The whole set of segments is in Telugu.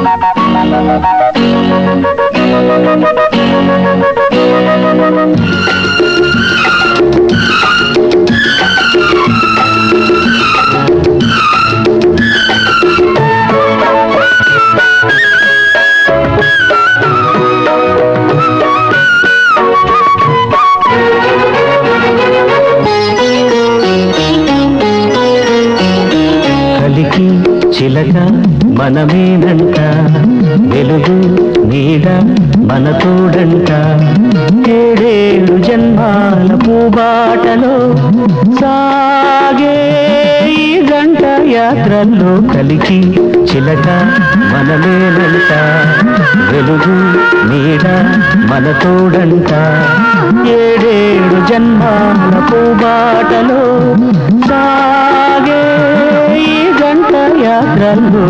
కలికి చిలక మనమేనంట వెలుగు నీడ మన తోడంట ఏడేడు జన్మాల పూబాటలో సాగే ఈ గంట యాత్రల్లో కలికి చిలక మనమేనంట వెలుగు నీడ మన తోడంట ఏడేడు జన్మాల పూబాటలో సాగే ఈ గంట యాత్రల్లో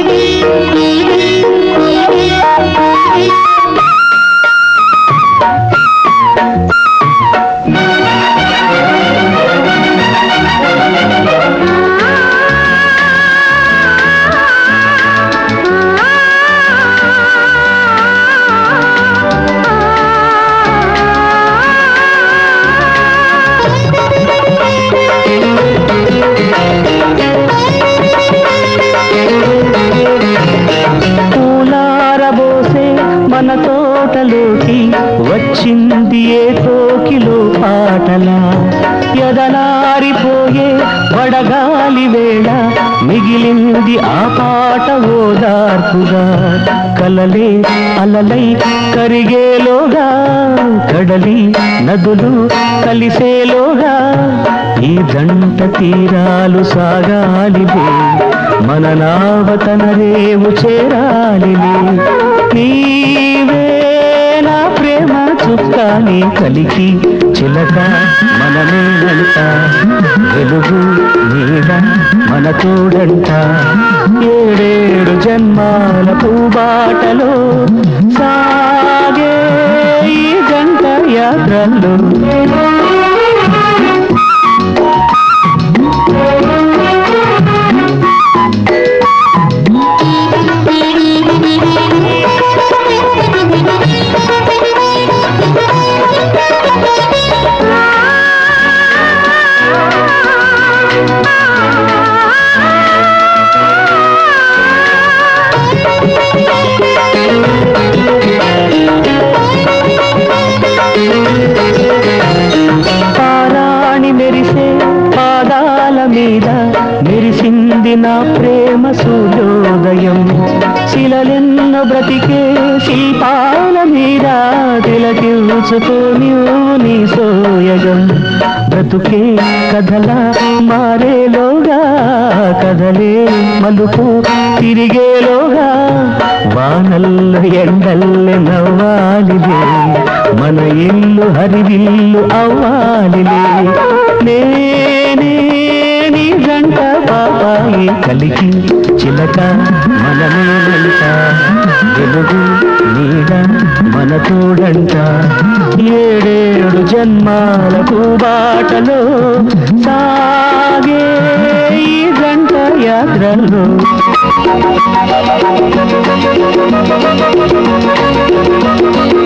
పూలారబోసే మన తోటలోకి వచ్చింది ఏ తోకిలో పాటలా ఎదలారిపోయే వడగాలి వేళ మిగిలింది ఆ పాట ఓదార్పుగా కలలే అలలై కరిగేలోగా కడలి నదులు కలిసేలోగా ఈ దంట తీరాలు సాగాలిలే మన నావతన రేవు చేరాలిలే నీవే నా ప్రేమ చుక్కాని కలికి చిలక మనమే వెళ్త వెలుగు నీడ మన తోడంట ఏడేడు జన్మాల పూబాటలో సాగే ఈ గంట యాత్రలో పారాణి మెరిసే పాదాల మీద మెరిసింది నా ప్రేమ సూర్యోదయం శిలలెన్నో బ్రతికే శిల్పాల మీద తిలకించుకోని నీ సోయగం బ్రతుకే కథలా మారేలోగా కథలే మలుపు తిరిగేలోగా వానల్లో ఎండల్లె నవ్వాలిలే మన ఇల్లు హరివిల్లు అవ్వాలిలే నేనే నీ గంట పాపాయి కలికి చిలక మనమే వెళ్త వెలుగు నీడ మన తోడంట ఏడేడు జన్మాల బాటలో సాగే ఈ గంట యాత్రలో Thank you.